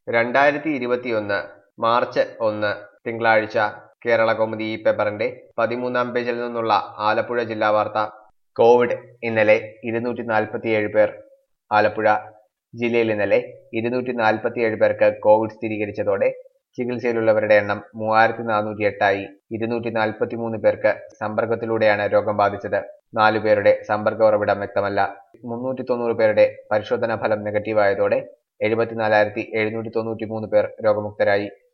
രണ്ടായിരത്തി ഇരുപത്തിയൊന്ന് മാർച്ച് ഒന്ന് തിങ്കളാഴ്ച കേരള കൗമുദി ഈ പേപ്പറിന്റെ പതിമൂന്നാം പേജിൽ നിന്നുള്ള ആലപ്പുഴ ജില്ലാ വാർത്ത കോവിഡ് ഇന്നലെ ഇരുന്നൂറ്റി നാൽപ്പത്തിയേഴ് പേർ ആലപ്പുഴ ജില്ലയിൽ ഇന്നലെ ഇരുന്നൂറ്റി നാൽപ്പത്തിയേഴ് പേർക്ക് കോവിഡ് സ്ഥിരീകരിച്ചതോടെ ചികിത്സയിലുള്ളവരുടെ എണ്ണം മൂവായിരത്തി നാനൂറ്റി എട്ടായി ഇരുന്നൂറ്റി നാൽപ്പത്തി മൂന്ന് പേർക്ക് സമ്പർക്കത്തിലൂടെയാണ് രോഗം ബാധിച്ചത് നാലു പേരുടെ സമ്പർക്ക ഉറവിടം വ്യക്തമല്ല മുന്നൂറ്റി തൊണ്ണൂറ് പേരുടെ പരിശോധനാ ഫലം നെഗറ്റീവായതോടെ എഴുപത്തിനാലായിരത്തി എഴുന്നൂറ്റി തൊണ്ണൂറ്റി മൂന്ന് പേർ രോഗമുക്തരായി